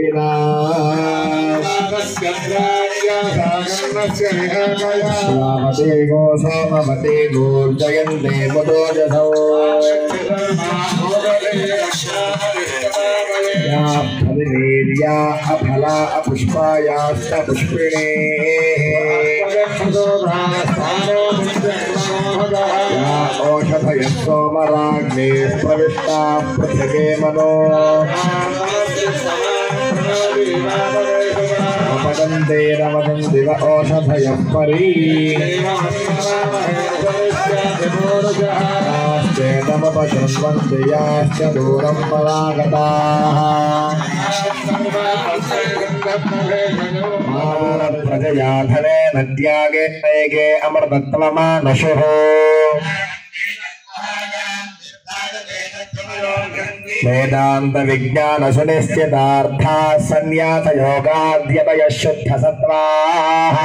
దేవినా శ్రావతే go సోమవతే గోర్జయంతే ముదోజసౌ या फलवेर्या अफला अपुष्पायाश्च पुष्पिणे या ओषधयः सोमराग्ने प्रविष्टा पृथिवे मनो अपदन्ते न वदन्ति व ओषधयः परी याश्चेदमपशृण्वन्ति याश्च दूरं परागताः प्रजयाधने नद्यागे नैगे अमृतत्वमानशुः वेदान्तविज्ञानसुनिश्चितार्थाः सन्न्यासयोगाद्यतयः शुद्धसत्त्वाः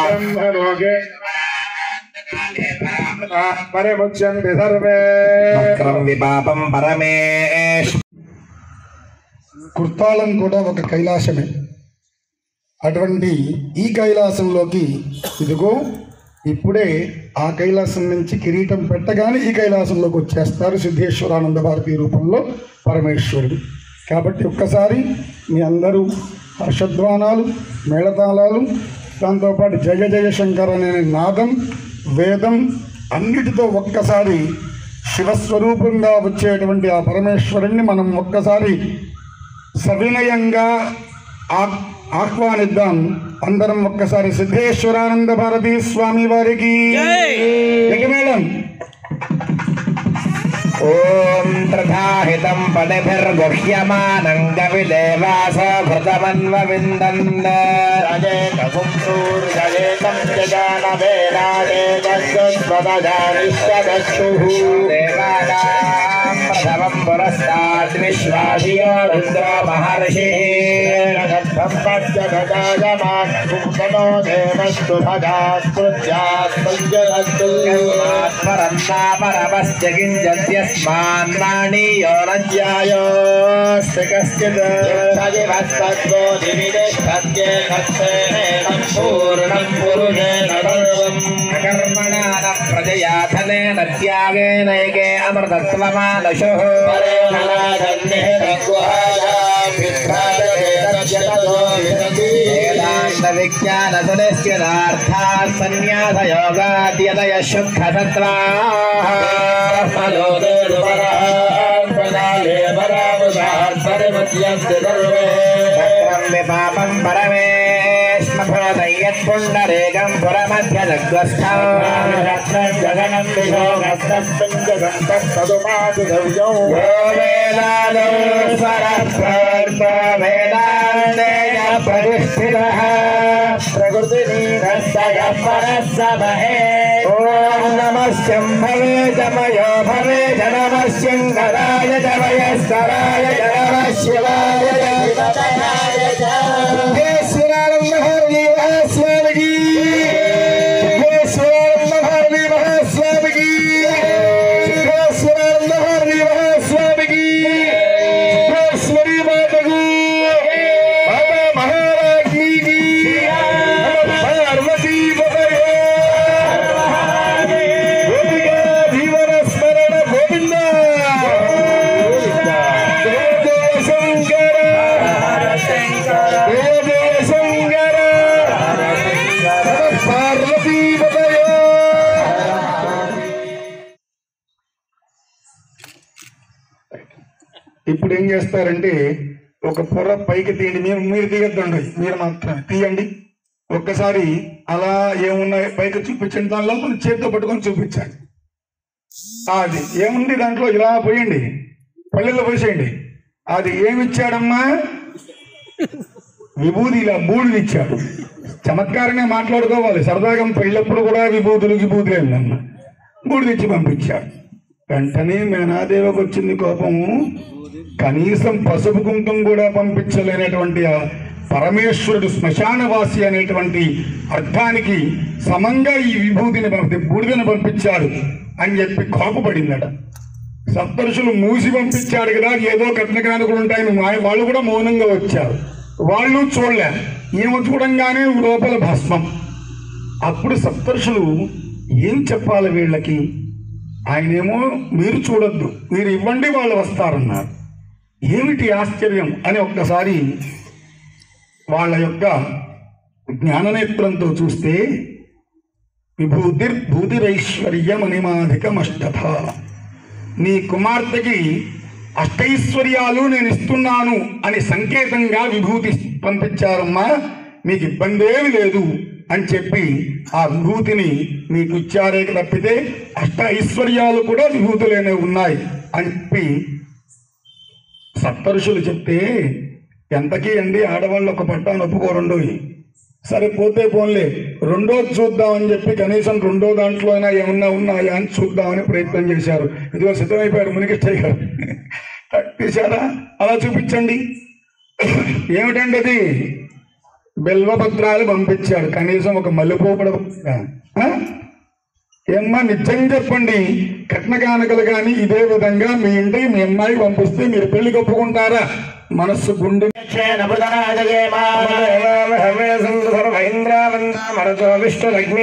పరిముచ్యంతి సర్వే వక్రం విపాపం పరమేష్ కుర్తాళం కూడా ఒక కైలాసమే అటువంటి ఈ కైలాసంలోకి ఇదిగో ఇప్పుడే ఆ కైలాసం నుంచి కిరీటం పెట్టగానే ఈ కైలాసంలోకి వచ్చేస్తారు సిద్ధేశ్వరానంద భారతి రూపంలో పరమేశ్వరుడు కాబట్టి ఒక్కసారి మీ అందరూ హర్షధ్వానాలు మేళతాళాలు దాంతోపాటు జయ జయ శంకర్ అనే నాదం వేదం అన్నిటితో ఒక్కసారి శివస్వరూపంగా వచ్చేటువంటి ఆ పరమేశ్వరుణ్ణి మనం ఒక్కసారి సవినయంగా ఆ- ఆహ్వానిద్దాం అందరం ఒక్కసారి సిద్ధేశ్వరానంద భారతీ స్వామి వారికి మేడం ఓం త్రిధాహితం పడిభిర్గుహ్యమానం కవిదేవాస భృతమన్వవిందన్ అజేతం దేవానాం ప్రథమం పురస్తాద్ విశ్వాసియో రుద్రో మహర్షి పరన్నా పరమశ్చ కించస్మాన్మాణీయో నజ్యాయోస్తి కశ్చిత్ పూర్ణం పురుషేణ కర్మణాన ప్రజయాధనేన త్యాగేనైకే అమృతత్వమానశు వేదాంత విజ్ఞాన సునిశ్చితార్థా సన్యాస యోగాద్యతయ శుద్ధ సత్వా చక్రం విపాపం పరమేశ్మభూతయ్యత్పుండరేకం పురమధ్యదగ్రస్థం జగనం విశోగస్తస్మింజగంతదుపాదిగవ్యౌ వేదాదౌ స్వరప్రార్థ వేదాంతేన ప్రతిష్ఠితः ప్రకృతినీరస్తయ పరస్సమహే ఓం నమస్యంభవే జమయో భవే జనమస్యంకరాయ జమయస్కరాయ జనమ శివాయ సిద్ధేశ్వరానంద భారతి మహాస్వామికి సిద్ధేశ్వరానంద భారతి మహాస్వామికి సిద్ధేశ్వరానంద భారతి మహాస్వామికి సిద్ధేశ్వరి మాతకు బాబా మహారాజ్ఞికి పార్వతీ గోపికా జీవన స్మరణ గోవింద జయ జయ శంకర జయ జయ శంకర పార్వతీ ఇప్పుడు ఏం చేస్తారంటే ఒక పొర పైకి తీయండి మీరు మీరు తీయొద్దండి మీరు మాత్రమే తీయండి ఒక్కసారి అలా ఏమున్నాయి పైకి చూపించండి దానిలో మనం చేతితో పట్టుకొని చూపించండి అది ఏముంది దాంట్లో ఇలా పోయండి పల్లెల్లో పోసేయండి అది ఏమి ఇచ్చాడమ్మా విభూది ఇలా బూడిది ఇచ్చాడు చమత్కారంగా మాట్లాడుకోవాలి సరదాగా పెళ్ళప్పుడు కూడా విభూతులు విభూతులు అన్న బూడిది ఇచ్చి పంపించాడు వెంటనే మేనాదేవకు వచ్చింది కోపము కనీసం పసుపు కుంకుమ కూడా పంపించలేనటువంటి ఆ పరమేశ్వరుడు శ్మశానవాసి అనేటువంటి అర్థానికి సమంగా ఈ విభూతిని పంపి బూడిదని పంపించాడు అని చెప్పి కోపపడిందట సప్తరుషులు మూసి పంపించాడు కదా ఏదో కట్న కానుకలు ఉంటాయని మా- వాళ్ళు కూడా మౌనంగా వచ్చారు వాళ్ళు చూడలే ఈమె చూడంగానే లోపల భస్మం అప్పుడు సప్తర్షులు ఏం చెప్పాలి వీళ్ళకి ఆయనేమో మీరు చూడొద్దు మీరు ఇవ్వండి వాళ్ళు వస్తారన్నారు ఏమిటి ఆశ్చర్యం అని ఒక్కసారి వాళ్ళ యొక్క జ్ఞాననేత్రంతో చూస్తే విభూతిర్ భూతిరైశ్వర్యమణిమాధికమష్టథ నీ కుమార్తెకి అష్టైశ్వర్యాలు నేను ఇస్తున్నాను అని సంకేతంగా విభూతి పంపించారమ్మా మీకు ఇబ్బందేమి లేదు అని చెప్పి ఆ విభూతిని మీకు ఇచ్చారే తప్పితే అష్ట ఐశ్వర్యాలు కూడా విభూతులేనే ఉన్నాయి అని చెప్పి సప్తరుషులు చెప్తే ఎంతకీ అండి ఆడవాళ్ళు ఒక పట్టాను ఒప్పుకోరండోయి సరే పోతే పోన్లే రెండో చూద్దామని చెప్పి కనీసం రెండో దాంట్లో అయినా ఏమన్నా ఉన్నాయా అని చూద్దామని ప్రయత్నం చేశారు ఇదిగో సిద్ధమైపోయారు మునిగిష్టయ్య గారు తీశారా అలా చూపించండి ఏమిటండి అది బెల్వపత్రాలు పంపించాడు కనీసం ఒక మల్లెపూ కూడా ఆ? ఏమ్మా నిజం చెప్పండి కట్న కానుకలు కానీ ఇదే విధంగా మీ ఇంటికి మీ అమ్మాయి పంపిస్తే మీరు పెళ్లి ఒప్పుకుంటారా మనస్సు గుండె సర్వైంద్రావందామరతో విష్ణులగ్ని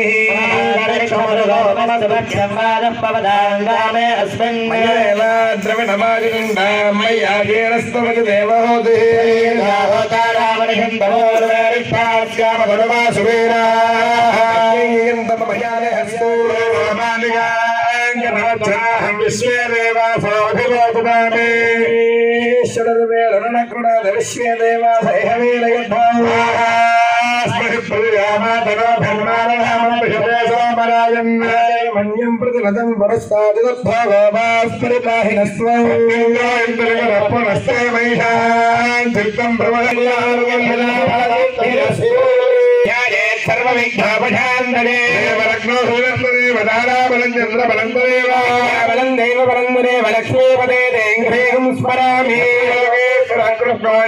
ద్రవిణమాజిండామయ్యాగేరస్తమతి దేవహోదే మన్యం ప్రతినదం సర్వవిఘ్నోపశాంతరే వరగ్నో సూర్యస్వదేవ దారాబలం చంద్రబలం తదేవ బలం దైవ బలం దేవ లక్ష్మీపదే దేంఘ్రేగం స్మరామి కృష్ణాయ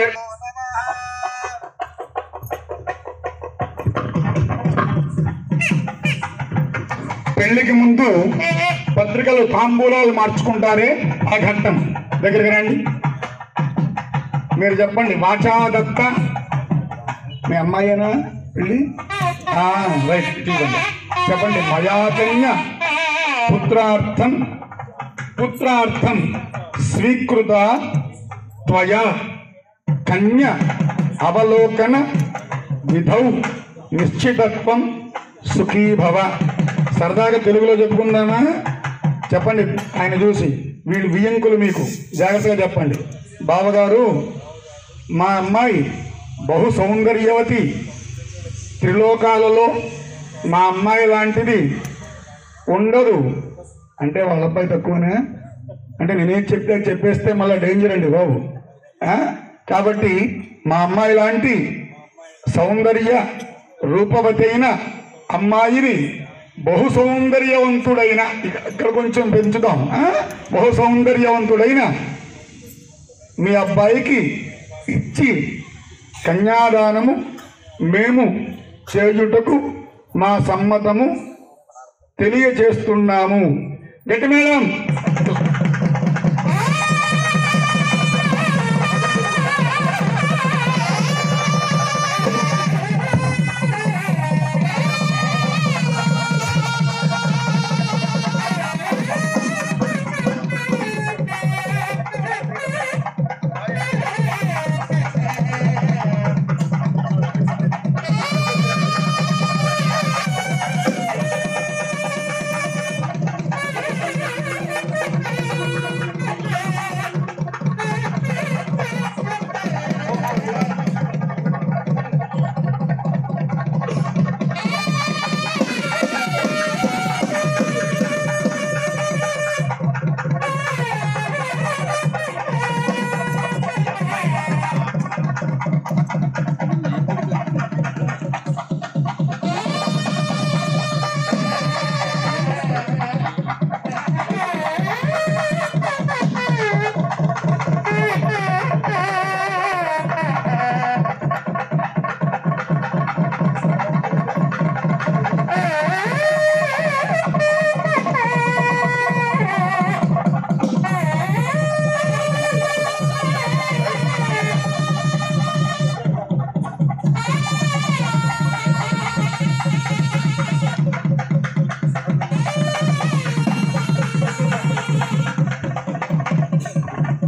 పెళ్లికి ముందు పత్రికలు తాంబూలాలు మార్చుకుంటారే ఆ ఘట్టం దగ్గరికి రండి మీరు చెప్పండి వాచాదత్త మీ అమ్మాయేనా పెళ్ళి ఆ, రైట్ ఇవ్వండి చెప్పండి మయాకన్య పుత్రార్థం పుత్రార్థం స్వీకృత త్వయా కన్య అవలోకన విధౌ నిశ్చితత్వం సుఖీభవ సరదాగా తెలుగులో చెప్పుకుందామా చెప్పండి ఆయన చూసి వీళ్ళు వియంకులు మీకు జాగ్రత్తగా చెప్పండి బావగారు మా అమ్మాయి బహు సౌందర్యవతి త్రిలోకాలలో మా అమ్మాయి లాంటిది ఉండదు అంటే వాళ్ళ అబ్బాయి తక్కువనే అంటే నేనేం చెప్తే అది చెప్పేస్తే మళ్ళీ డేంజర్ అండి బాబు ఆ? కాబట్టి మా అమ్మాయి లాంటి సౌందర్య రూపవతి అయిన అమ్మాయిని బహు సౌందర్యవంతుడైన ఇక- ఇక్కడ కొంచెం పెంచుదాం ఆ? బహు సౌందర్యవంతుడైన మీ అబ్బాయికి ఇచ్చి కన్యాదానము మేము చేయుటకు మా సమ్మతము తెలియజేస్తున్నాము గట్టి మేడం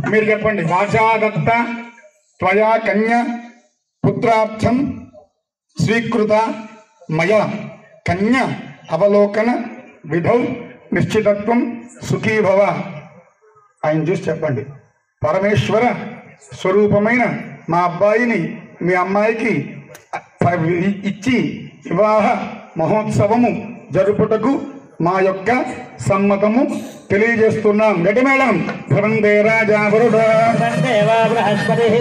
మీరు చెప్పండి వాచాదత్త త్వయా కన్య పుత్రార్థం స్వీకృత మయ కన్య అవలోకన విధౌ నిశ్చితత్వం సుఖీభవ ఆయన చూసి చెప్పండి పరమేశ్వర స్వరూపమైన మా అబ్బాయిని మీ అమ్మాయికి ఇచ్చి వివాహ మహోత్సవము జరుపుటకు మా యొక్క సమ్మతము తెలియజేస్తున్నాం గటి మేడం భవందే రాజా వరుడా దేవ బృహస్పతి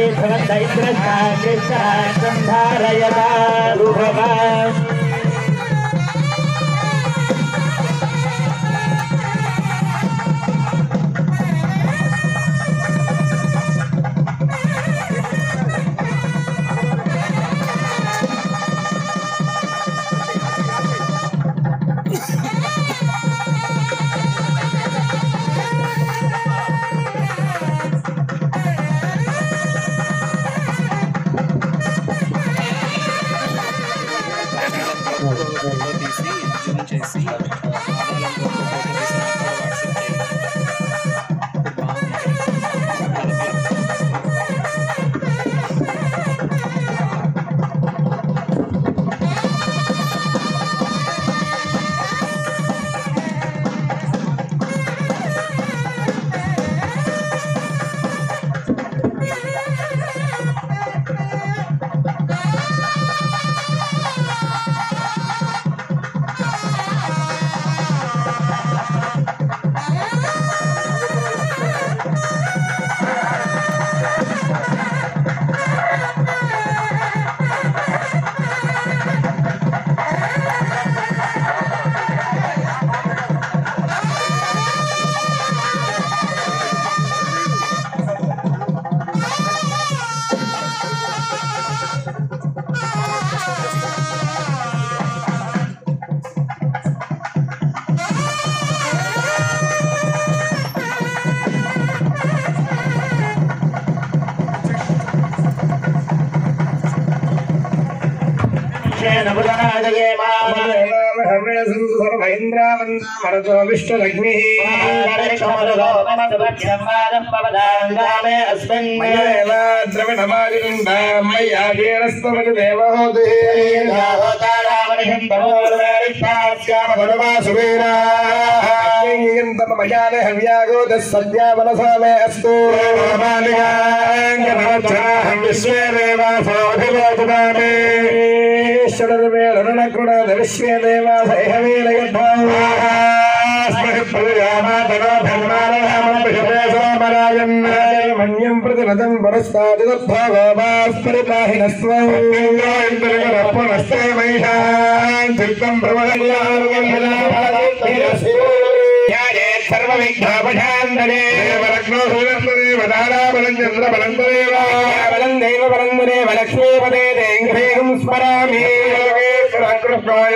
ధారయత ఫోటో తీసి జూమ్ చేసి ఆధారంతో ఫోటో తీసి నాకు కూడా వాట్సాప్ చేయండి మరతో విష్ణులగ్ని ద్రవిణమాలిందామయ్యాగేరస్తమని దేవహోదే మయానే హవ్యాగోద సద్యా మనసా మే అస్తు విశ్వే దేవాసోధిలోచుదామే ఈశ్వరుణ విశ్వే దేవాసమన్యం ప్రతినదం వరస్తాదినస్వామిత్తం సర్వవిఘ్నోపశాంతరే వరగ్నో సూర్యదేవ ధారాబలం చంద్రబలం బలం దైవ బలం దేవ లక్ష్మీపదే దేంఘ్రేగం స్మరామి కృష్ణాయ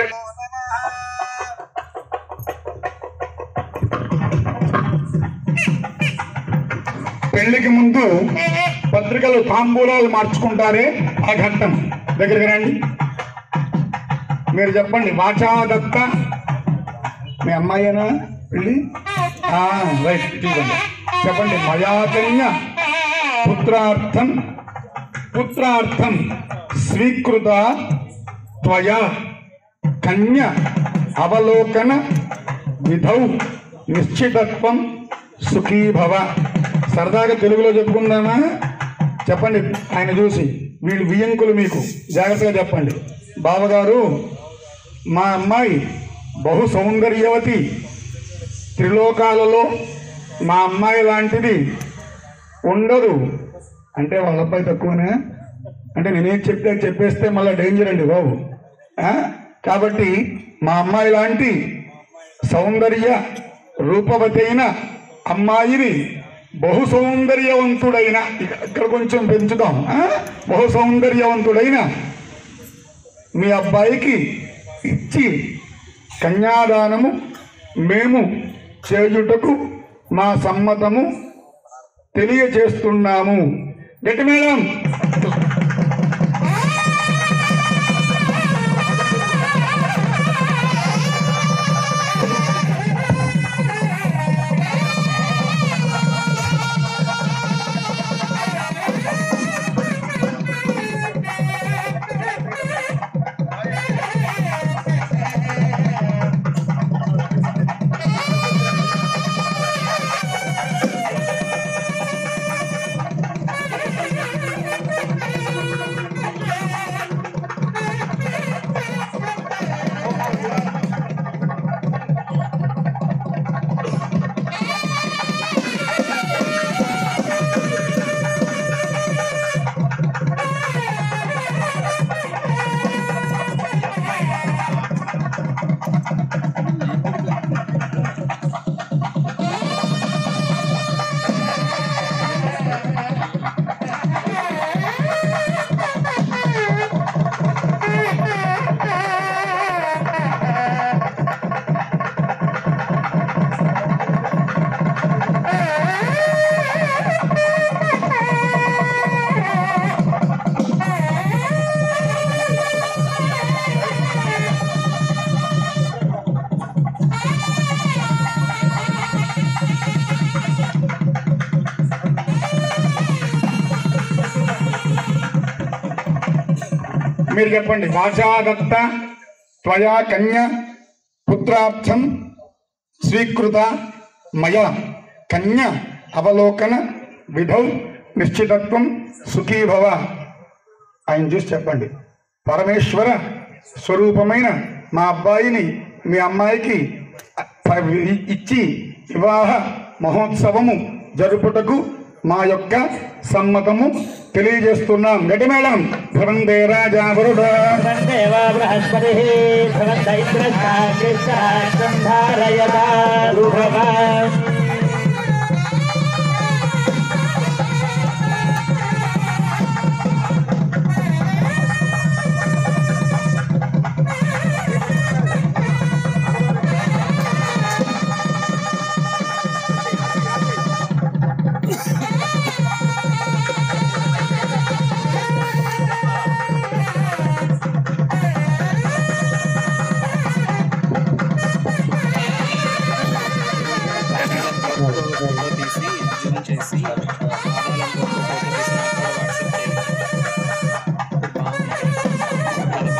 పెళ్లికి ముందు పత్రికలు తాంబూలాలు మార్చుకుంటారే ఆ ఘట్టం దగ్గరికి రండి మీరు చెప్పండి వాచాదత్త మీ అమ్మాయేనా పెళ్ళి ఆ, రైట్ ఇదిగోండి. చెప్పండి మయాకన్య పుత్రార్థం పుత్రార్థం స్వీకృత త్వయా కన్య అవలోకన విధౌ నిశ్చితత్వం సుఖీభవ సరదాగా తెలుగులో చెప్పుకుందామా చెప్పండి ఆయన చూసి వీళ్ళు వియంకులు మీకు జాగ్రత్తగా చెప్పండి బావగారు మా అమ్మాయి బహు సౌందర్యవతి త్రిలోకాలలో మా అమ్మాయి లాంటిది ఉండదు అంటే వాళ్ళ అబ్బాయి తక్కువనే అంటే నేనేం చెప్తే అది చెప్పేస్తే మళ్ళీ డేంజర్ అండి బాబు ఆ? కాబట్టి మా అమ్మాయి లాంటి సౌందర్య రూపవతి అయిన అమ్మాయిని బహు సౌందర్యవంతుడైన ఇక- ఇక్కడ కొంచెం పెంచుదాం ఆ? బహు సౌందర్యవంతుడైన మీ అబ్బాయికి ఇచ్చి కన్యాదానము మేము చేయుటకు మా సమ్మతము తెలియజేస్తున్నాము గట్టి మేడం మీరు చెప్పండి వాచాదత్త త్వయా కన్య పుత్రార్థం స్వీకృత మయ కన్య అవలోకన విధౌ నిశ్చితత్వం సుఖీభవ ఆయన చూసి చెప్పండి పరమేశ్వర స్వరూపమైన మా అబ్బాయిని మీ అమ్మాయికి ప- ఇచ్చి వివాహ మహోత్సవము జరుపుటకు మా యొక్క సమ్మతము తెలియజేస్తున్నాం గటి మేడం భృందే రాజా వరుడ దేవ బృహస్పతి ధారయతా ఫోటో తీసి జూమ్ చేసి ఆధారంతో ఫోటో తీసి నాకు కూడా వాట్సాప్ చేయండి బాగుంది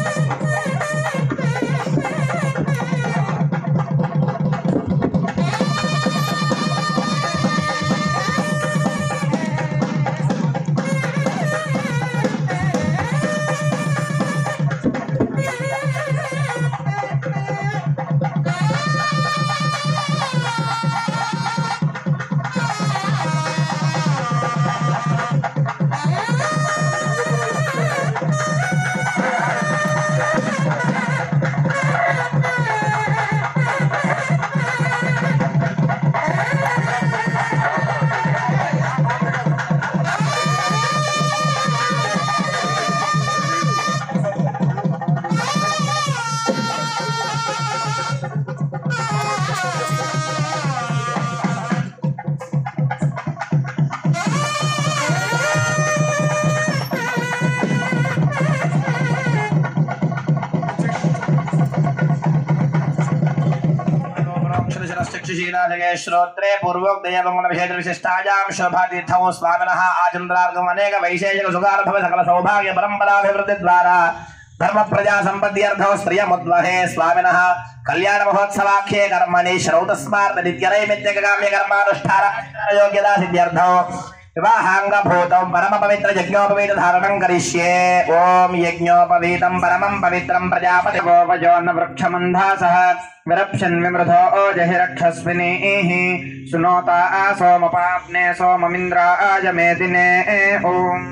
चक्षुशीलाजगे श्रोत्रे पूर्वोक्तयमंगलविशेष विशिष्टायां शोभातीर्थौ स्वामिनः आचन्द्रार्गम् अनेक वैशेषिक सुखानुभव सकल सौभाग्य परम्पराभिवृद्धि द्वारा धर्म प्रजा सम्पद्यर्थौ श्रियमुद्वहे स्वामिनः कल्याण महोत्सवाख्ये कर्मणि श्रौतस्मार्थ नित्यनैमित्तिककाम्य कर्मानुष्ठान योग्यता सिद्ध्यर्थौ विवाहाङ्गभूतं परमपवित्र यज्ञोपवीत धारणं करिष्ये ॐ यज्ञोपवीतं परमं पवित्रं प्रजापतिगोपजोन्न वृक्षमन्धासः विरप्स्यन् विमृधो जहिरक्षस्विनीः सुनोता सोमपाप्ने सोममिन्द्राय मेदिने ॐ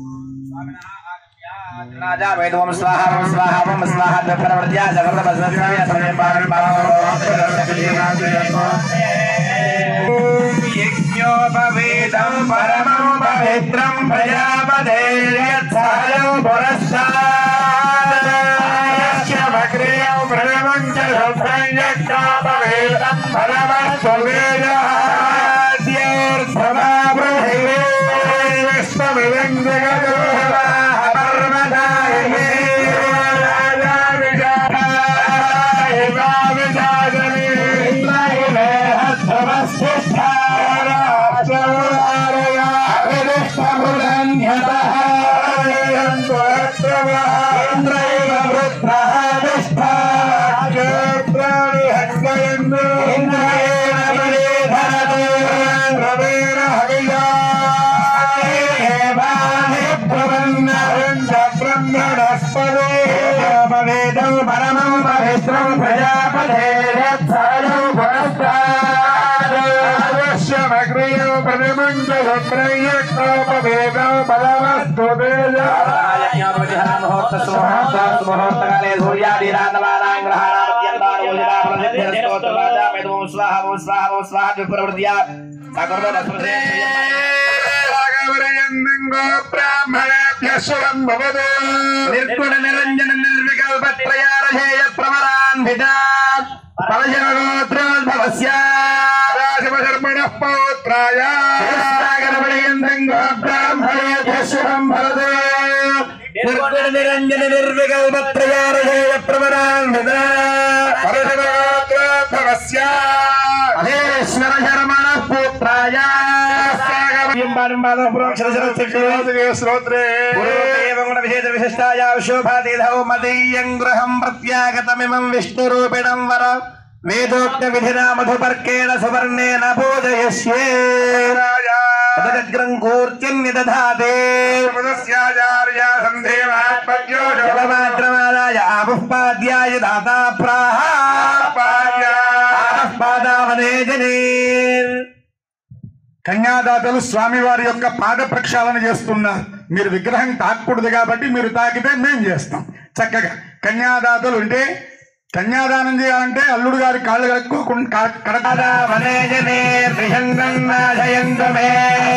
राजा वेदोम स्वाहा ओम स्वाहा ओम स्वाहा प्रवर्त्या जगत बसव्या सर्वे पारण ओम यज्ञोपवेदं परमं पवित्रं प्रजापतेर्यच्छायो पुरस्तादस्य भग्रेयो प्रणवं च शुभ्रं यज्ञोपवेदं परमस्ववेदाद्यर्थमाब्रहिरे विश्वमिदं जगदोहवा परमदायिने राजा विजयाय वाविजाजने इन्द्रायणे हस्तमस्तिष्ठा राष्ट्रवारया विदिष्टमुदन्यतः इन्द्रैव वृत्रः निष्ठा क्षेत्राणि हस्तयन्तु इन्द्रेण बलिधरते रवेण हविषा देवानि प्रपन्नञ्च ब्रह्मणस्पदे पवेदं परमं पवित्रं प्रजापते यत्सायं पुरस्तादवश्यमग्रियो पदमञ्च शुभ्रयज्ञोपवेदं पदमस्तु मुहूर्तकाले सूर्यादिरातमानां ग्रहाणामत्यन्तानुमोदिता स्वाहा ओम स्वाहा ओम स्वाहा विप्रवृत्या నిర్గుణ నిరంజన నిర్వికల్ప త్రయారహేయ ప్రమరాన్విత పరశరగోత్రోద్భవస్య రాజమశర్మణ పౌత్రాయ బ్రాహ్మణేభ్యం భరతే నిర్గుణ నిరంజన నిర్వికల్ప త్రయారహేయ ప్రమరాన్విత పరశరగోత్రోద్భవస్య మహేశ్వర శర్మణ పుత్రాయ మాధవ పురోక్షర శ్రోత్రే విశిష్టాయాశోభాతిథౌ మదీయం గృహం ప్రత్యాగతమిమం విష్ణురూపిణం వర వేదోక్త విధినా మధుపర్కేణ సువర్ణేన పూజయస్యే పదగ్రం కూర్చన్యదధాతే జలమాద్రమాదాయ ఆపుఃపాద్యాయ దాతా ప్రాహ పాదావనే జనే కన్యాదాతలు స్వామివారి యొక్క పాద ప్రక్షాళన చేస్తున్నారు మీరు విగ్రహం తాకూడదు కాబట్టి మీరు తాకితే మేం చేస్తాం చక్కగా కన్యాదాతలు అంటే కన్యాదానం చేయాలంటే అల్లుడు గారి కాళ్ళు కడుక్కోకుండా కడక పాదావనే జనే త్రిశంగన్నాశయంతు మే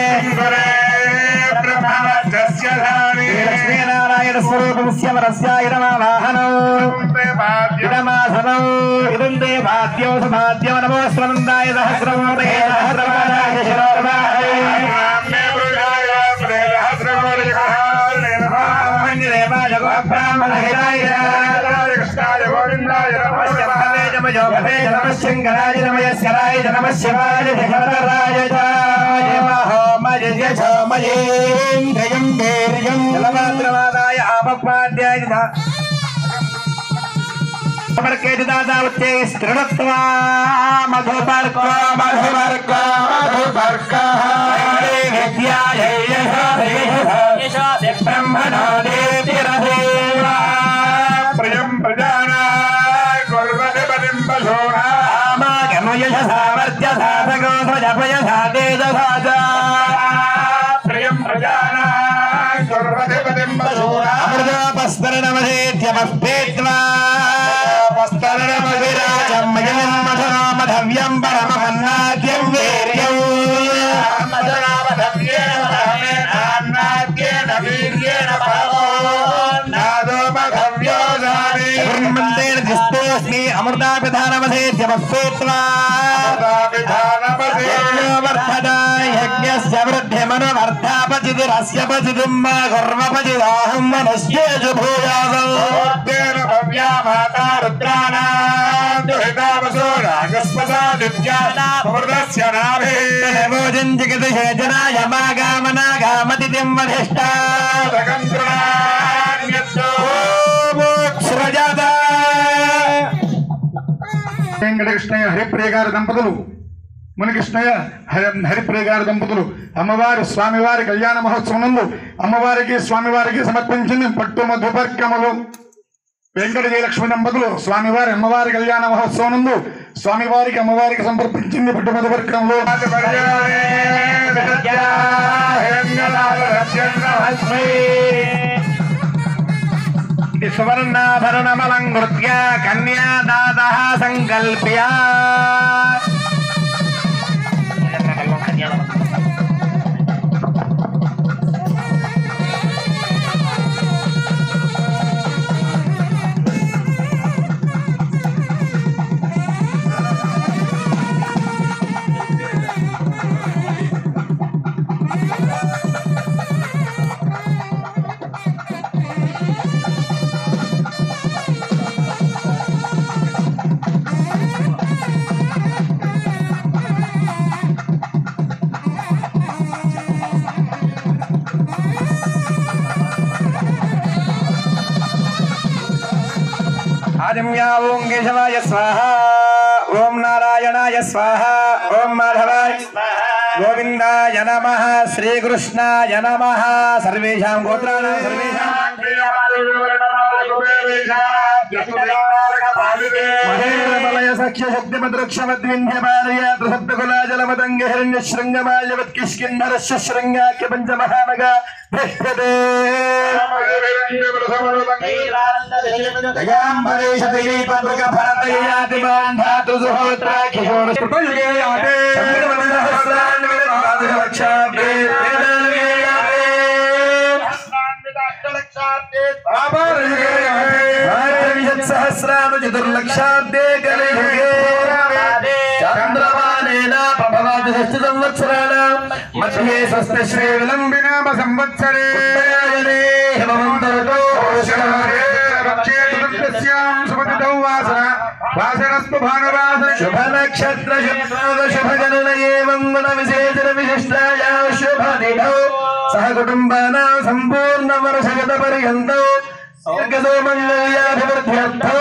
లక్ష్మీనారాయణ స్వరూపస్య వరస్యాయిరమావాహనం ఇదమాసనం ఇదం తే భాద్యం సుభాద్యం నమో స్వనందాయ సహస్రమూర్తే సహస్రపాదాయ శిరోర్వాహే బ్రహ్మణ్యదేవాయ గోబ్రాహ్మణహితాయ నమస్య మహవే నమయో భవే నమః శంకరాయ నమయస్కరాయ నమః శివాయ శంకరాయ జయ మహోమయ యశోమయేంద్రయం వీర్యం జలమాద్రవాదాయ ఆపపాద్యాయ సమర్కేతి దాదా వచ్చే స్థిరత్వా మధుపర్కో మధుపర్కో మధుపర్కో విద్యాయ బ్రహ్మణో దేతిరదేవా ప్రియం ప్రజానా గుర్వధిపతిం పశూనా సామర్ధ్య సాధకో ధ్వజపయ సాధేజ సాధా ప్రియం ప్రజానా గుర్వధిపతిం పశూనా అమృతోపస్తరణమధేత్యమస్పేత్వా పస్తరణమధిరాజమయం మధురామధవ్యం పరమహన్నాద్యం వీర్యం బ్రహ్మంతేన దిస్తోస్మి అమృతాపిధానమధేత్యమస్పేత్వా యజ్ఞస్య వృద్ధిమనువర్ధాపచితిరస్య పచితిం మా గర్వపచిదాహం మనస్యేషు భూయాసం భోజం జగత శేజనాయ మాగామనాగామతిథిం వధిష్ఠా సృజత వెంకటకృష్ణయ్య హరిప్రియ గారి దంపతులు మునికృష్ణయ్య హరి హరిప్రియ గారి దంపతులు అమ్మవారి స్వామివారి కళ్యాణ మహోత్సవం నందు అమ్మవారికి స్వామివారికి సమర్పించింది పట్టు మధుపర్కములు వెంకట జయలక్ష్మి దంపతులు స్వామివారి అమ్మవారి కళ్యాణ మహోత్సవం నందు స్వామివారికి అమ్మవారికి సమర్పించింది పట్టు మధుపర్కములు ఇది సువర్ణాభరణమలంకృత్య కన్యాదాత సంకల్ప్య ఆదిమ్యా ఓం కేశవాయ స్వాహ ఓం నారాయణాయ స్వాహ ఓం మాధవాయ గోవిందాయ నమ శ్రీకృష్ణాయ నమ సర్వేషాం గోత్రాణం సర్వేషాం మహేంద్రమలయ సఖ్య శక్తిమద్రక్షమద్వింధ్యమాలయ త్రిసప్తకులాజలమదంగ హిరణ్య శృంగమాల్యవత్కిష్కిన్నరస్య శృంగాఖ్య పంచమహానగ భ్రష్టతే జగాంబరేష దిలీపద్రుగ భరతయాతి బాంధాతు సుహోత్ర కిశోర కృపయుగే యాతే సహస్రాను చతుర్లక్షాబ్దే కలియుగే చంద్రమానేన ప్రభవాది షష్టి సంవత్సరాల మధ్యే స్వస్త శ్రీ విలంబినామ సంవత్సరే హేమంతరతో వాసనస్తు భానువాస శుభ నక్షత్ర శుభ జనన ఏవం గుణ విశేషణ విశిష్టాయ శుభ నిధౌ సహ కుటుంబానాం సంపూర్ణ వర్షగత పర్యంతం దీర్ఘదో మంగళ్యాభివృద్ధ్యర్థం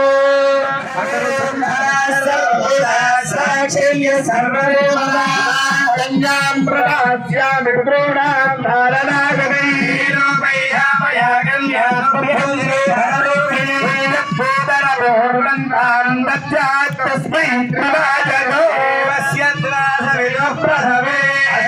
సాక్షిల్య సర్వదేవతా కన్యాం ప్రదాస్యామి పుత్రోణాం ధారణాగతైరూపైయామయా తస్మై ప్రవాచకో వస్య ద్రాసవిదో ప్రథమే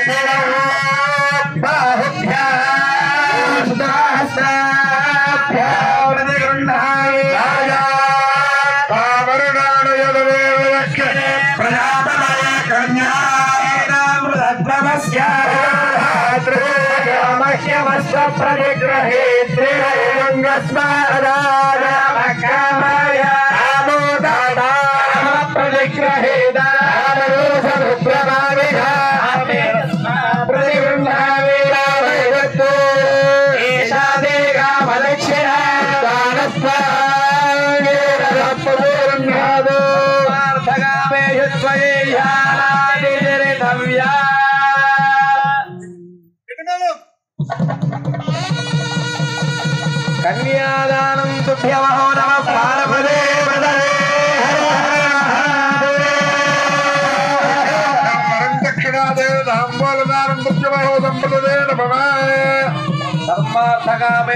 ప్రతిగ్రహే ప్రతిగ్రహే కన్యాదానం తుభ్యమహో నమ పార్వదే సర్వార్థకామే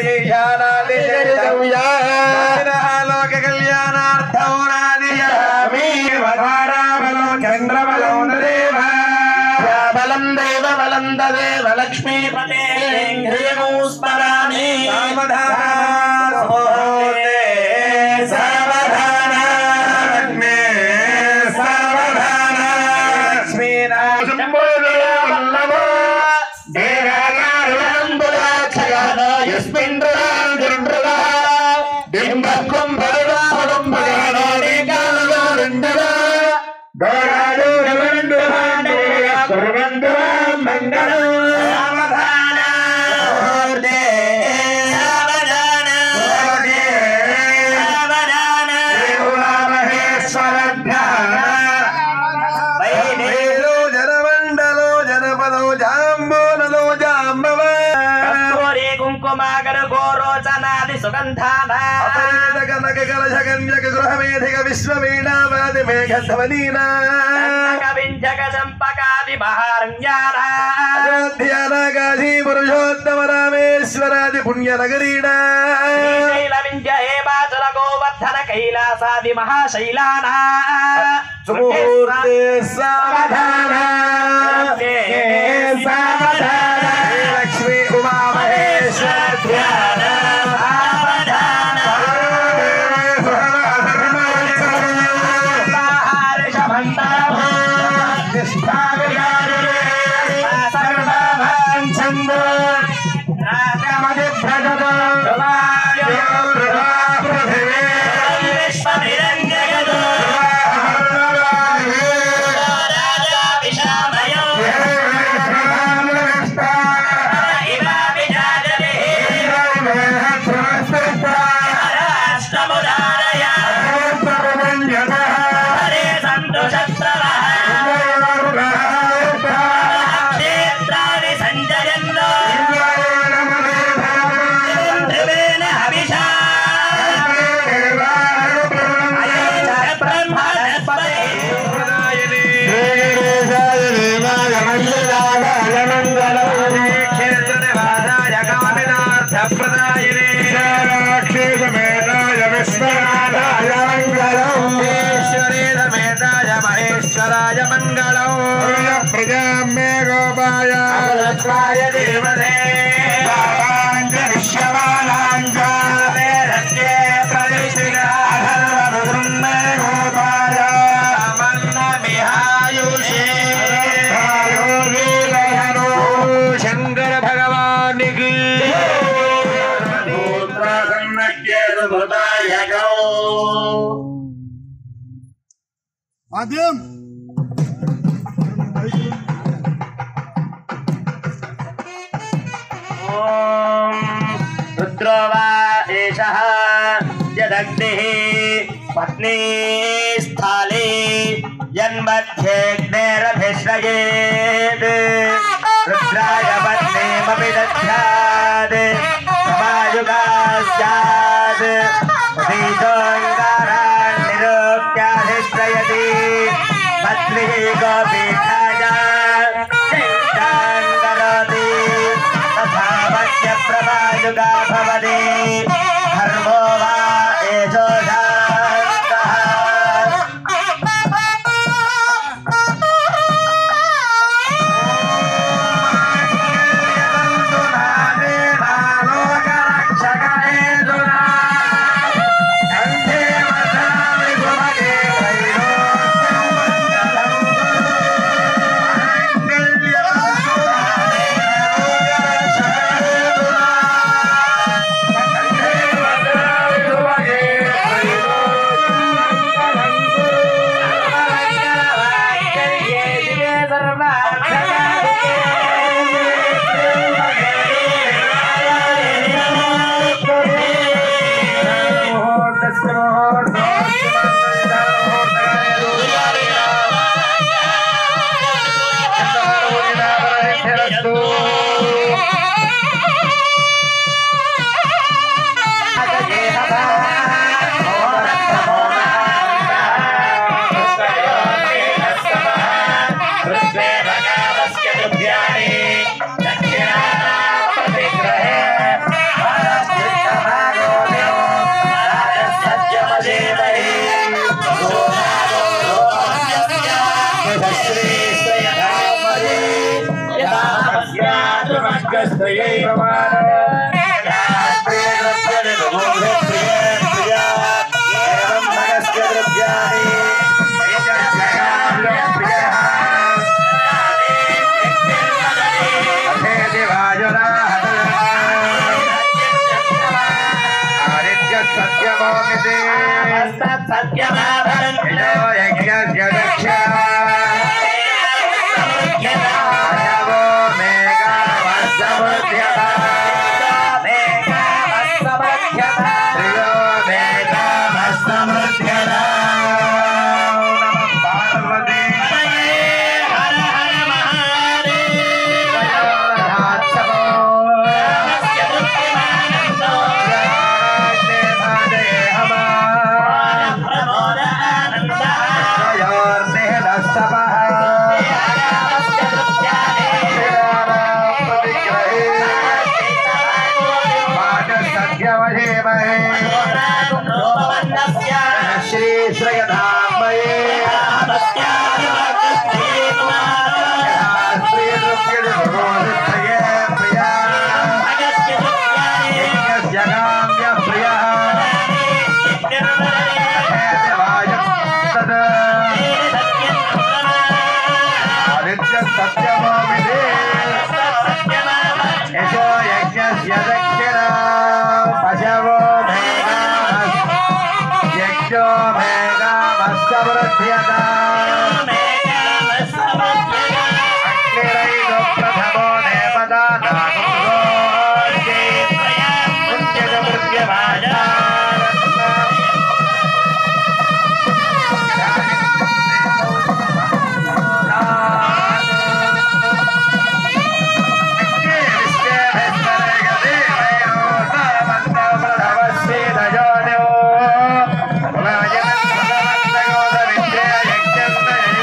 లోక కళ్యాణార్థం చంద్రబలం దేవ బలం దేవ బలం దేవ లక్ష్మీపతే స్మరామి సావధాన లక్ష్మీ సావధాన జనమండలో జనపదో జాంబోనలో జాంబవ కస్తూరి కుంకుమాగర గోరోచనాది సుగంధాన కనక కలశ కన్యక గృహమేధిక విశ్వవీణావాది మేఘధ్వనీనా వింజక చంపకాది మహారణ్యాన అయోధ్యానాగాధీ పురుషోత్తమ రామేశ్వరాది పుణ్యనగరీడా శ్రీశైల వింధ్య హేమాచల గోవర్ధన కైలాసాది మహాశైలాన సుముహూర్తే సావధాన సావధాన. లక్ష్మీ ఉమా మహేశ్వర ధ్యాన క్షేత్రాన్ని సంజయన్నో ధ్రువేణ హవిషా బ్రహ్మణస్పతే మహేశ్వరాయ మంగళం ప్రజామే గోపాయ దేవదే విశ్వమానాంజ గోపాయ శంకర భగవానికి ఆద్యం రుద్రో వా ఏషః యదగ్నిः पत्नी स्थाले जन्मध्येग्नेरभिश्रयेत् रुद्राय पत्नीमपि दध्यात् समायुगा स्यात् श्रीजोङ्कारान् निरूप्याधिश्रयति पत्नीः गोपीठाय चिन्तान् करोति तथा मध्यप्रभायुगा भवति धर्मो वा एषो शान्तः శ్రీ శ్రయధామయే శ్రీ నృత్య భగవద్గీతయే ప్రియా యజ్ఞస్యగామ్య ప్రియా దేవాయ తద్ ఆదిత్య సత్యమోమిదే యశో యజ్ఞస్య దక్షిణ పశవో మేఘామస్ యజ్ఞో మేఘామస్తవృధ్యత అగ్నిరైదో ప్రథమో దేవదానాగోజే ముఖ్యద మృత్యమాజా శ్రీ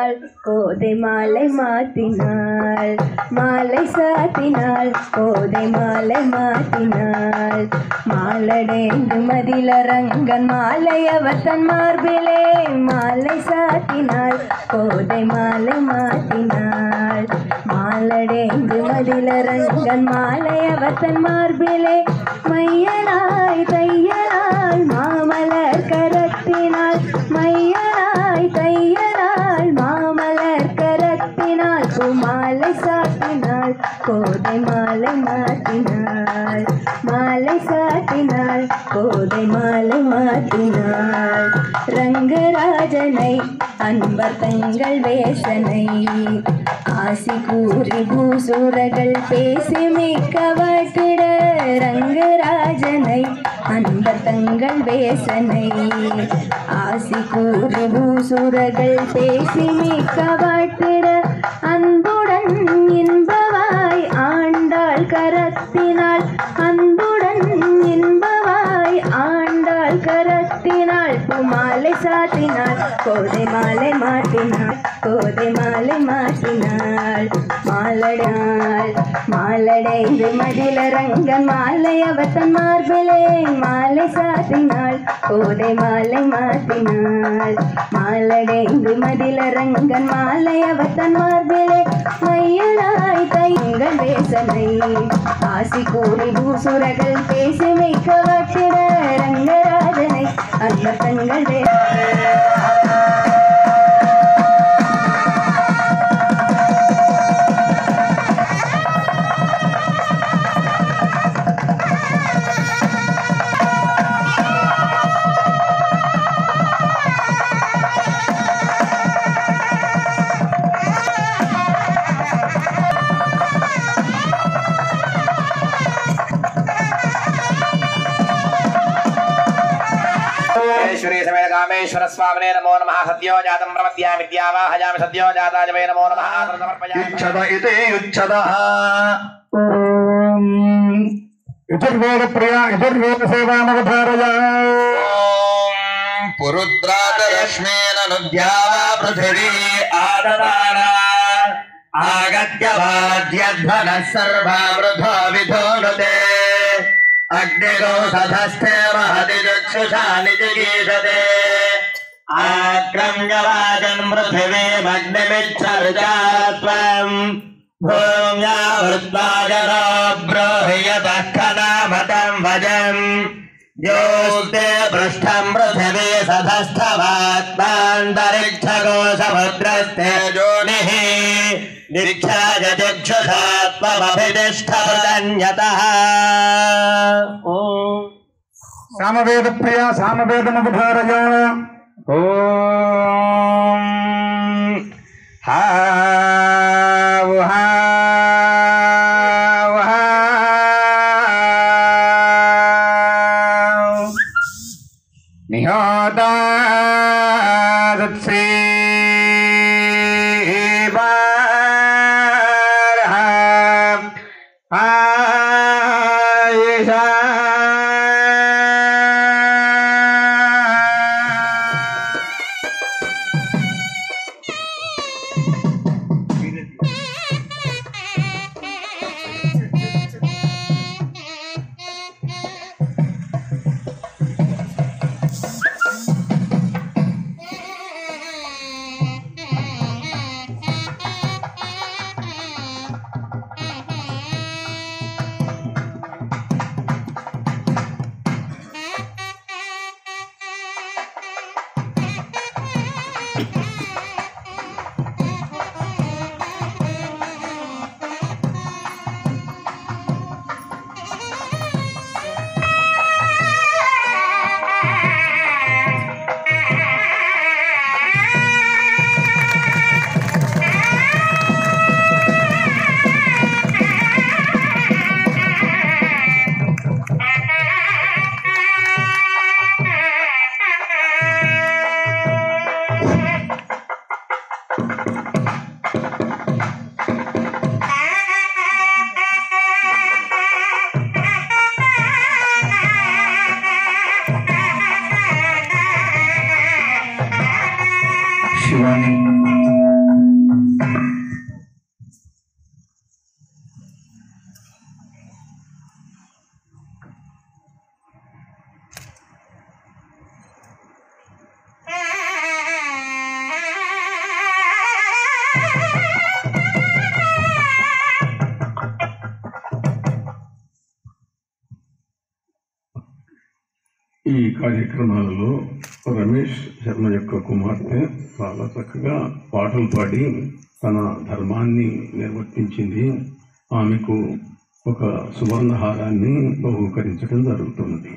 சாத்தினாள் கோதை மாலை மாத்தினாள் மாலை சாத்தினாள் கோதை மாலை மாத்தினாள் மாலடைந்து மதிலரங்கன் மாலை அவர் தன் மார்பிலே மாலை சாத்தினாள் கோதை மாலை மாத்தினாள் மாலடைந்து மதிலரங்கன் மாலை அவர் தன் மார்பிலே மையனாய் தையனாய் மாமலர் கரத்தினாள் மையனாய் தையனாள் மாமலர் கரத்தினாள் பூமாலை சாத்தினாள் கோதை மாலை மாட்டினாள் மாலை சாத்தினாள் கோதை மாலை மாட்டினாள் ரங்கராஜனை அன்பர் தங்கள் வேசனை ஆசி கூறி பூசூரர்கள் பேசி மிக்க வாட்டிட ரங்கராஜனை அன்பர் தங்கள் வேசனை ஆசி கூறி பூசூரர்கள் பேசி மிக்க வாட்டிட அன்புடன் இன்பவாய் ஆண்டாள் கரத்தினாள் அன்புடன் இன்பவாய் ஆண்டாள் கரத்தினாள் பூமாலை சாத்தினாள் கோதை மாலை மாட்டினாள் கோதை மாலை மாட்டினாள் மாலடாள் மாலடைந்து மதிலரங்கன் மாலை அவத்தன் மார்பிலே மாலை சாத்தினாள் கோதை மாலை மாட்டினாள் மாலடைந்து மதிலரங்கன் மாலை அவத்தன் மார்பிலே மையனாய் தைங்கள் வேசனை ஆசி கூறி பூசுரர்கள் பேசி வைக்க வட்டிட ரங்கராஜனை அந்த தங்கள் வே శ్రీ సమేత కామేశ్వర స్వామినే నమో నమ సత్యో జాతం ప్రమద్యామి విద్యావాహయామి సత్యో జాతాయ వై నమో నమ సమర్పయామి యుచ్చద ఇదే యుచ్చద యజుర్వేద ప్రియ యజుర్వేద సేవామవధారయ పురుద్రాదరశ్మేన నుద్యావా పృథివీ ఆదదాన ఆగత్య వాద్యధ్వన సర్వా వృథో విధోనుతే అగ్నిగోధస్థే మహతి చక్షుషా నిజిగీషతే ఆక్రమ్య వాజన్ పృథివీమగ్నిమిచ్చరుజాత్వం భూమ్యావృత్వాజనో బ్రోహ్యతః ఖనామతం వజం योस्ते पृष्ठम् पृथिवी सधस्थवात्मान्तरिक्षगोसमुद्रस्ते जोनिः निरीक्षाय चक्षुषा त्वमभितिष्ठपृतन्यतः సామవేద ప్రియ సామవేదమవధారయ ॐ हाव हाव हाव निहोतादत्से ఈ కార్యక్రమాలలో రమేష్ శర్మ యొక్క కుమార్తె చాలా చక్కగా పాటలు పాడి తన ధర్మాన్ని నిర్వర్తించింది ఆమెకు ఒక సువర్ణహారాన్ని బహూకరించడం జరుగుతుంది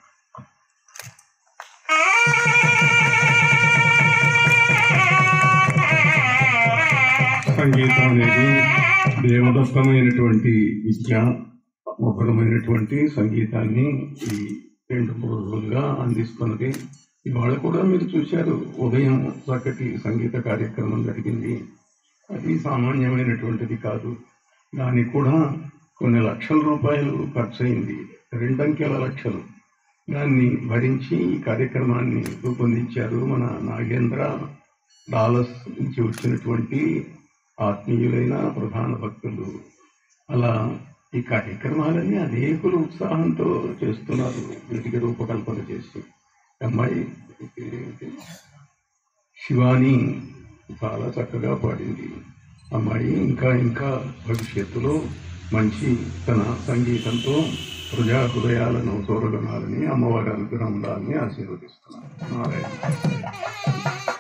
సంగీతం అనేది దేవదత్తమైనటువంటి విద్య మధురమైనటువంటి సంగీతాన్ని ఈ రెండు మూడు రోజులుగా అందిస్తున్నది ఇవాళ కూడా మీరు చూశారు ఉదయం చక్కటి సంగీత కార్యక్రమం జరిగింది అది సామాన్యమైనటువంటిది కాదు దానికి కూడా కొన్ని లక్షల రూపాయలు ఖర్చు అయింది రెండంకెల లక్షలు దాన్ని భరించి ఈ కార్యక్రమాన్ని రూపొందించారు మన నాగేంద్ర డాలస్ నుంచి వచ్చినటువంటి ఆత్మీయులైన ప్రధాన భక్తులు అలా ఈ కార్యక్రమాలన్నీ అనేకులు ఉత్సాహంతో చేస్తున్నారు వీటికి రూపకల్పన చేసి అమ్మాయి పేరేంటి? శివాని చాలా చక్కగా పాడింది అమ్మాయి ఇంకా ఇంకా భవిష్యత్తులో మంచి తన సంగీతంతో ప్రజా హృదయాలను చూరగొనాలని అమ్మవారి అనుగ్రహం ఉండాలని ఆశీర్వదిస్తున్నాను నారాయణ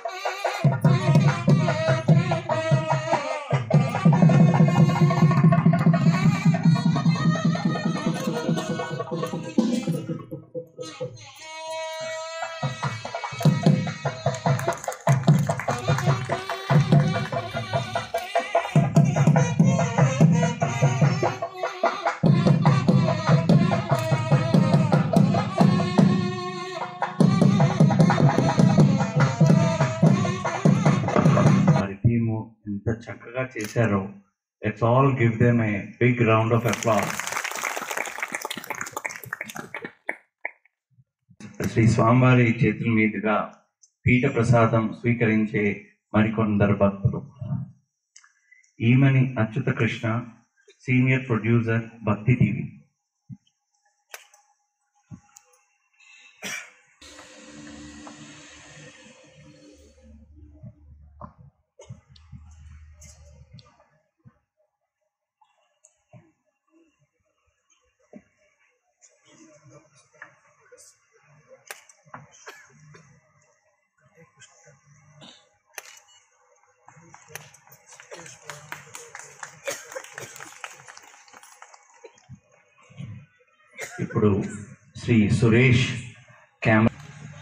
వారి టీము ఎంత చక్కగా చేశారో let's all give them a big round of applause Shri స్వామివారి చేతుల మీదుగా పీఠ ప్రసాదం స్వీకరించే మరికొందరు భక్తులు ఈమెని Achyuta Krishna senior producer Bhakti TV ఇప్పుడు శ్రీ సురేష్ కెమెరా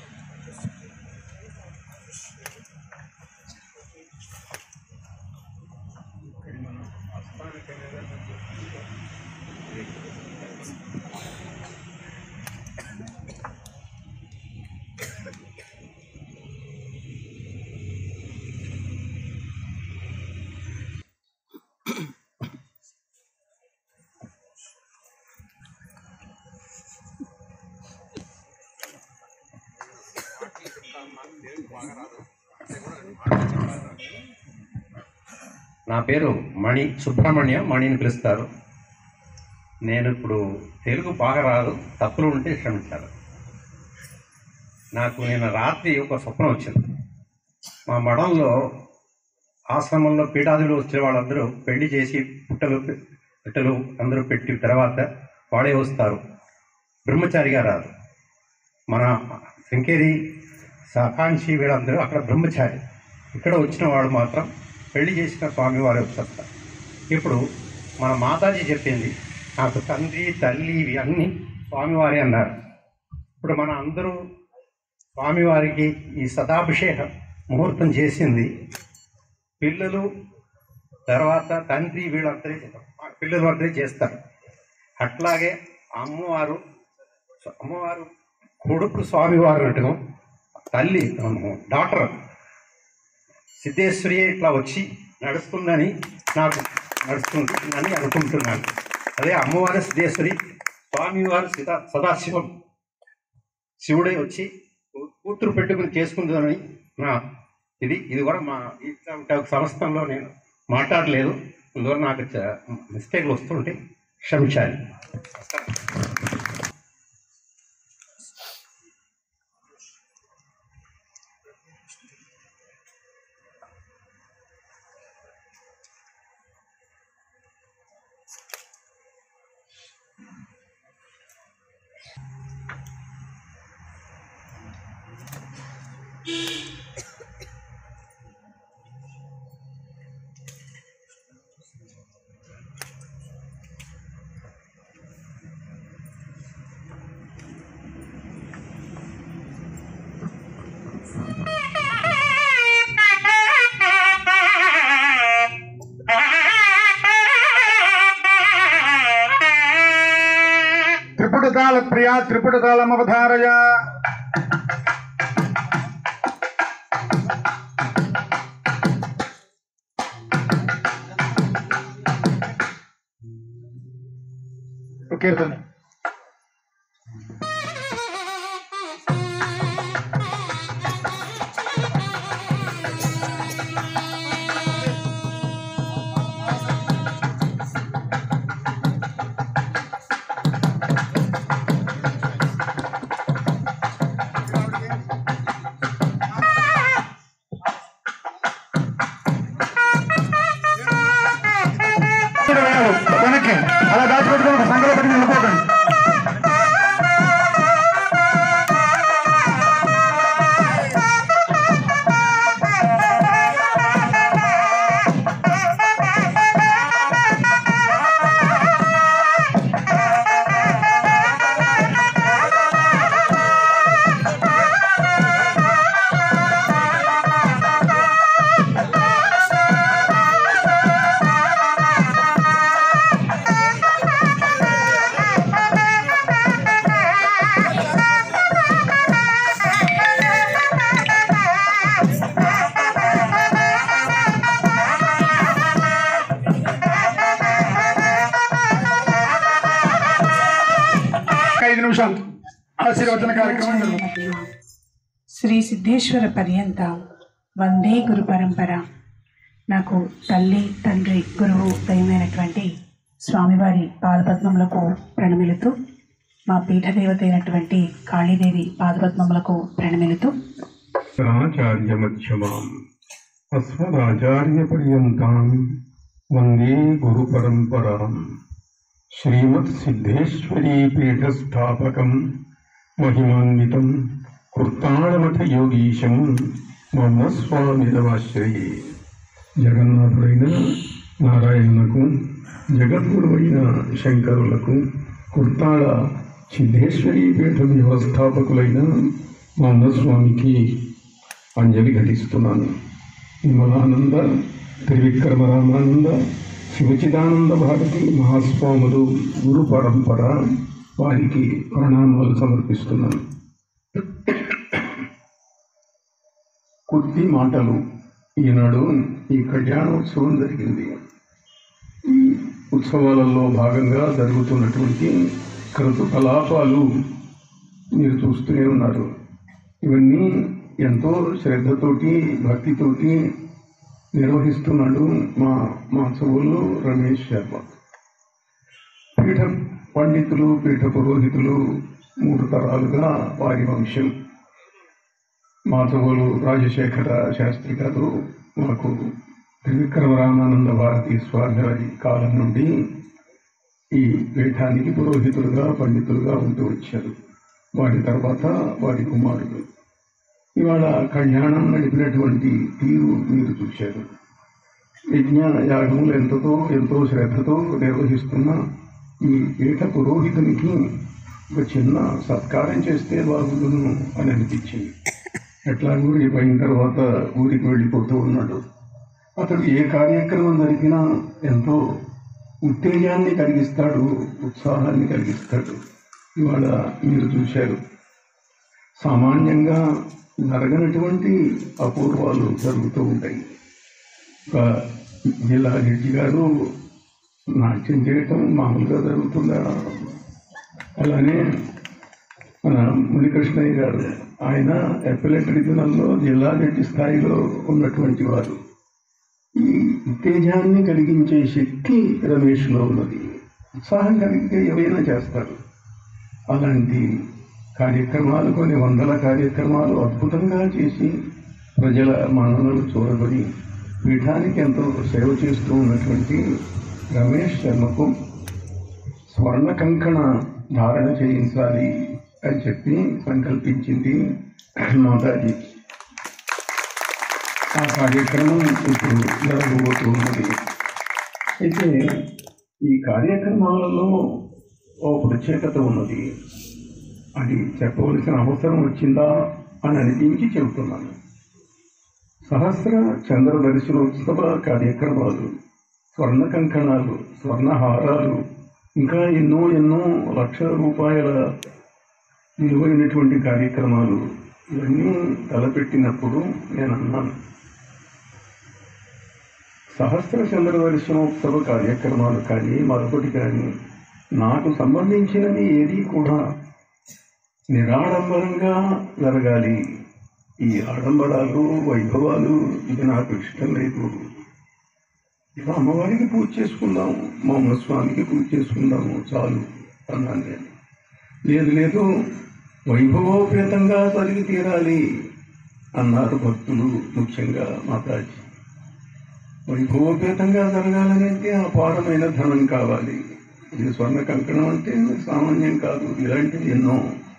నా పేరు మణి సుబ్రహ్మణ్యం మణిని పిలుస్తారు నేను ఇప్పుడు తెలుగు బాగా రాదు తప్పులు ఉంటే క్షమించాలి నాకు నేను రాత్రి ఒక స్వప్నం వచ్చింది మా మడంలో ఆశ్రమంలో పీఠాదులు వచ్చే వాళ్ళందరూ పెళ్లి చేసి పుట్టలు పిట్టలు అందరూ పెట్టి తర్వాత వాడే వస్తారు బ్రహ్మచారిగా రాదు మన శంకేరి సాకాంక్షి వీళ్ళందరూ అక్కడ బ్రహ్మచారి ఇక్కడ వచ్చిన వాడు మాత్రం పెళ్లి చేసిన స్వామివారే వస్తారు ఇప్పుడు మన మాతాజీ చెప్పింది నాకు తండ్రి తల్లి ఇవి అన్నీ స్వామివారే అన్నారు ఇప్పుడు మన అందరూ స్వామివారికి ఈ సదాభిషేకం ముహూర్తం చేసింది పిల్లలు తర్వాత తండ్రి వీళ్ళందరే పిల్లలు అందరే చేస్తారు అట్లాగే అమ్మవారు అమ్మవారు కొడుకు స్వామివారు అంటున్నాం తల్లి డాక్టర్ సిద్ధేశ్వరి ఇట్లా వచ్చి నడుస్తుందని నాకు నడుస్తుంది అని అనుకుంటున్నాను అదే అమ్మవారి సిద్ధేశ్వరి స్వామివారు సదా సదాశివం శివుడే వచ్చి కూతురు పెట్టుకుని చేసుకుంటుందని నా ఇది ఇది కూడా మా ఇట్లా ఒక సంస్థలో నేను మాట్లాడలేదు అందువల్ల నాకు చ- మిస్టేక్లు వస్తుంటే క్షమించాలి త్రిపుడు కాల ప్రియా త్రిపుడు కాలం అవధారయ కీర్తన వెనక్కి అలా దాచిపెట్టుకుని ఒక సంఖ్యలో పెట్టుకుని వెళ్ళిపోకండి ఐదు నిమిషాలు ఆశీర్వచన కార్యక్రమం జరుగుతుంది శ్రీ సిద్ధేశ్వర పర్యంత వందే గురు పరంపర నాకు తల్లి తండ్రి గురువు దయమైనటువంటి స్వామివారి పాదపద్మములకు ప్రణమిలుతూ మా పీఠదేవత అయినటువంటి కాళీదేవి పాదపద్మములకు ప్రణమిలుతూ ఆచార్యమధ్యమాం అస్మదాచార్యపర్యంతాం వందే గురు పరంపరాం శ్రీమత్ సిద్ధేశ్వరీ పీఠస్థాపకం మహిమాన్వితం కుర్తాళమఠ యోగీశం మమ స్వామిరవాశ్రయే జగన్నాథుడైన నారాయణునకు జగద్గురువైన శంకరులకు కుర్తాళ సిద్ధేశ్వరీ పీఠం వ్యవస్థాపకులైన స్వామికి అంజలి ఘటిస్తున్నాను విమలానంద త్రివిక్రమ రామానంద శివచిదానంద భారతి మహాస్వాములు గురు పరంపర వారికి ప్రణామాలు సమర్పిస్తున్నాను కొద్ది మాటలు ఈనాడు ఈ కళ్యాణోత్సవం జరిగింది ఈ ఉత్సవాలలో భాగంగా జరుగుతున్నటువంటి కృతకలాపాలు మీరు చూస్తూనే ఉన్నారు ఇవన్నీ ఎంతో శ్రద్ధతోటి భక్తితోటి నిర్వహిస్తున్నాడు మా మా చదువులు రమేష్ శర్మ పీఠ పండితులు పీఠ పురోహితులు మూడు తరాలుగా వారి వంశం మా చదువులు రాజశేఖర శాస్త్రి గారు మాకు త్రివిక్రమ రామానంద భారతి స్వామి వారి కాలం నుండి ఈ పీఠానికి పురోహితులుగా పండితులుగా ఉంటూ వచ్చారు వారి తర్వాత వారి కుమారుడు ఇవాళ కళ్యాణం నడిపినటువంటి తీరు మీరు చూశారు యజ్ఞ యాగములు ఎంతతో ఎంతో శ్రద్ధతో నిర్వహిస్తున్న ఈ పీఠ పురోహితునికి ఒక చిన్న సత్కారం చేస్తే బాగుండును అని అనిపించింది ఎట్లాగూ రేపు అయిన తర్వాత ఊరికి వెళ్ళిపోతూ ఉన్నాడు అతడు ఏ కార్యక్రమం జరిగినా ఎంతో ఉత్తేజాన్ని కలిగిస్తాడు ఉత్సాహాన్ని కలిగిస్తాడు ఇవాళ మీరు చూశారు సామాన్యంగా జరగనటువంటి అపూర్వాలు జరుగుతూ ఉంటాయి ఒక జిల్లా జడ్జి గారు నాట్యం చేయటం మామూలుగా జరుగుతుందా అలానే మన మునికృష్ణయ్య గారు ఆయన ఎప్పలెట్ ట్రిబ్యునల్లో జిల్లా జడ్జి స్థాయిలో ఉన్నటువంటి వారు ఈ ఉత్తేజాన్ని కలిగించే శక్తి రమేష్లో ఉన్నది ఉత్సాహం కలిగితే ఏమైనా చేస్తారు అలాంటి కార్యక్రమాలు కొన్ని వందల కార్యక్రమాలు అద్భుతంగా చేసి ప్రజల మన్ననలు చూరబడి పీఠానికి ఎంతో సేవ చేస్తూ ఉన్నటువంటి రమేష్ శర్మకు స్వర్ణ కంకణ ధారణ చేయించాలి అని చెప్పి సంకల్పించింది మాతాజీ ఆ కార్యక్రమం ఇప్పుడు జరగబోతూ ఉన్నది అయితే ఈ కార్యక్రమాలలో ఓ ప్రత్యేకత ఉన్నది అది చెప్పవలసిన అవసరం వచ్చిందా అని అనిపించి చెబుతున్నాను సహస్ర చంద్ర దర్శనోత్సవ కార్యక్రమాలు స్వర్ణ కంకణాలు స్వర్ణహారాలు ఇంకా ఎన్నో ఎన్నో లక్షల రూపాయల విలువైనటువంటి కార్యక్రమాలు ఇవన్నీ తలపెట్టినప్పుడు నేను అన్నాను సహస్ర చంద్ర దర్శనోత్సవ కార్యక్రమాలు కానీ మరొకటి కానీ నాకు సంబంధించినది ఏది కూడా నిరాడంబరంగా జరగాలి ఈ ఆడంబరాలు వైభవాలు ఇది నాకు ఇష్టం లేదు ఇలా అమ్మవారికి పూజ చేసుకుందాము మా స్వామికి పూజ చేసుకుందాము చాలు అన్నాను నేను లేదు లేదు వైభవోపేతంగా జరిగి తీరాలి అన్నారు భక్తులు ముఖ్యంగా మాతాజీ వైభవోపేతంగా జరగాలని అంటే అపారమైన ధనం కావాలి ఇది స్వర్ణ కంకణం అంటే సామాన్యం కాదు ఇలాంటివి ఎన్నో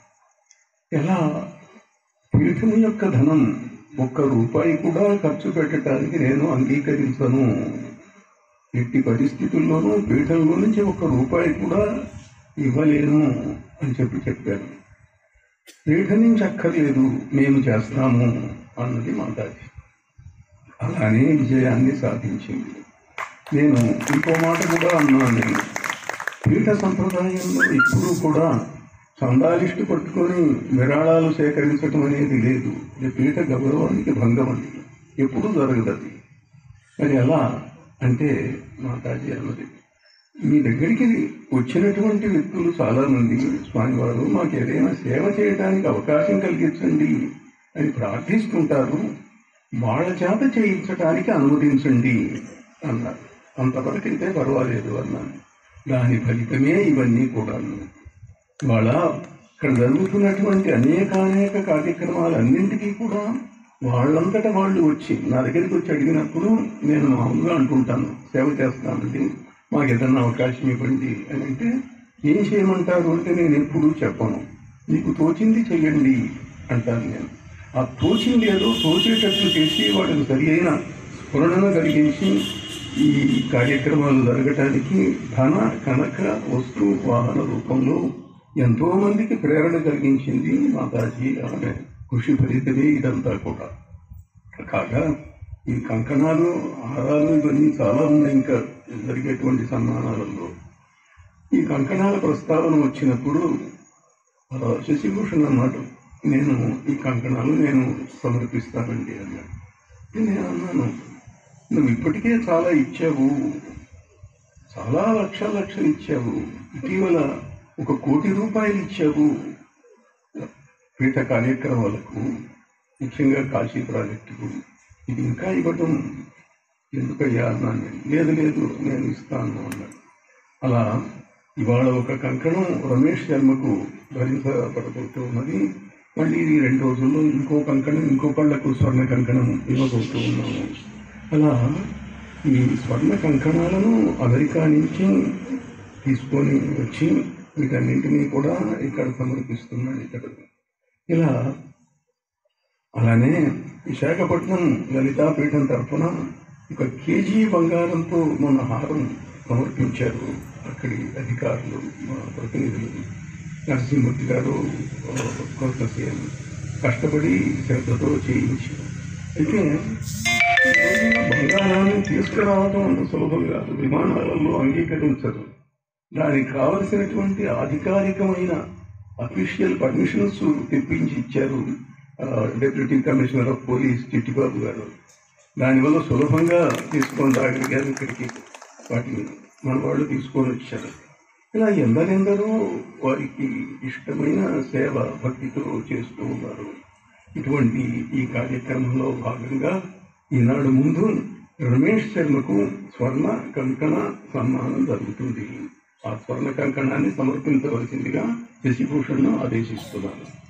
ఎలా పీఠం యొక్క ధనం ఒక్క రూపాయి కూడా ఖర్చు పెట్టడానికి నేను అంగీకరించను ఎట్టి పరిస్థితుల్లోనూ పీఠంలో నుంచి ఒక్క రూపాయి కూడా ఇవ్వలేను అని చెప్పి చెప్పారు పీఠం నుంచి అక్కర్లేదు మేము చేస్తాము అన్నది మాతాజీ అలానే విజయాన్ని సాధించింది నేను ఇంకో మాట కూడా అన్నాను నేను పీఠ సంప్రదాయంలో ఇప్పుడు కూడా చందాలిస్టు పట్టుకొని విరాళాలు సేకరించడం అనేది లేదు ఇది పీఠ గౌరవానికి భంగం అది ఎప్పుడూ జరగదు అది మరి ఎలా అంటే మాతాజీ అన్నది మీ దగ్గరికి వచ్చినటువంటి వ్యక్తులు చాలా మంది స్వామివారు మాకు ఏదైనా సేవ చేయడానికి అవకాశం కలిగించండి అని ప్రార్థిస్తుంటారు వాళ్ళ చేత చేయించడానికి అనుమతించండి అన్నారు అంతవరకు అయితే పర్వాలేదు అన్నాను దాని ఫలితమే ఇవన్నీ కూడాను ఇవాళ ఇక్కడ జరుగుతున్నటువంటి అనేక అనేక కార్యక్రమాలన్నింటికీ కూడా వాళ్ళంతటా వాళ్ళు వచ్చి నా దగ్గరికి వచ్చి అడిగినప్పుడు నేను మామూలుగా అంటుంటాను సేవ చేస్తానండి మాకు ఏదన్నా అవకాశం ఇవ్వండి అని అంటే ఏం చేయమంటారు అంటే నేను ఎప్పుడూ చెప్పను మీకు తోచింది చెయ్యండి అంటాను నేను ఆ తోచింది ఏదో తోచేటట్లు చేసి వాళ్ళకి సరి అయిన స్ఫురణను కలిగించి ఈ కార్యక్రమాలు జరగటానికి ధన కనక వస్తు వాహన రూపంలో ఎంతో మందికి ప్రేరణ కలిగించింది మాతాజీ ఆమె కృషి ఫలితమే ఇదంతా కూడా కాగా ఈ కంకణాలు హారాలు ఇవన్నీ చాలా ఉన్నాయి ఇంకా జరిగేటువంటి సన్మానాలలో ఈ కంకణాల ప్రస్తావన వచ్చినప్పుడు ఆ, శశిభూషణ్ అన్నాడు నేను ఈ కంకణాలు నేను సమర్పిస్తానండి అన్నాడు నేను అన్నాను నువ్వు ఇప్పటికే చాలా ఇచ్చావు చాలా లక్షల లక్షలు ఇచ్చావు ఇటీవల ఒక కోటి రూపాయలు ఇచ్చావు పీఠ కార్యక్రమాలకు ముఖ్యంగా కాశీ ప్రాజెక్టుకు ఇది ఇంకా ఇవ్వటం ఎందుకయ్యా అన్నాను నేను. లేదు లేదు నేను ఇస్తాను అన్నాడు అలా ఇవాళ ఒక కంకణం రమేష్ శర్మకు భరించబడబోతూ ఉన్నది మళ్ళీ ఈ రెండు రోజుల్లో ఇంకో కంకణం ఇంకో కళ్ళకు స్వర్ణ కంకణం ఇవ్వబోతూ ఉన్నాము అలా ఈ స్వర్ణ కంకణాలను అమెరికా నుంచి తీసుకొని వచ్చి వీటన్నింటినీ కూడా ఇక్కడ సమర్పిస్తున్నాడు ఇక్కడ ఇలా అలానే విశాఖపట్నం లలితాపీఠం తరఫున ఒక కేజీ బంగారంతో మన హారం సమర్పించారు అక్కడి అధికారులు మా ప్రతినిధులు నరసింహమూర్తి గారు కొత్త సీఎం కష్టపడి శ్రద్ధతో చేయించి అయితే బంగారాన్ని తీసుకురావడం అంత సులభం కాదు విమానాలలో అంగీకరించరు దానికి కావలసినటువంటి అధికారికమైన అఫీషియల్ పర్మిషన్స్ తెప్పించి ఇచ్చారు ఆ, deputy commissioner of police Chittibabu గారు దానివల్ల సులభంగా తీసుకొని రాగలిగారు ఇక్కడికి వాటిని మన వాళ్ళు తీసుకొని వచ్చారు ఇలా ఎందరెందరో వారికి ఇష్టమైన సేవ భక్తితో చేస్తూ ఉన్నారు ఇటువంటి ఈ కార్యక్రమంలో భాగంగా ఈనాడు ముందు రమేష్ శర్మకు స్వర్ణ కంకణ సన్మానం జరుగుతుంది ఆ స్వర్ణ కంకణాన్ని సమర్పించవలసిందిగా శశిభూషణ్ ఆదేశిస్తున్నాను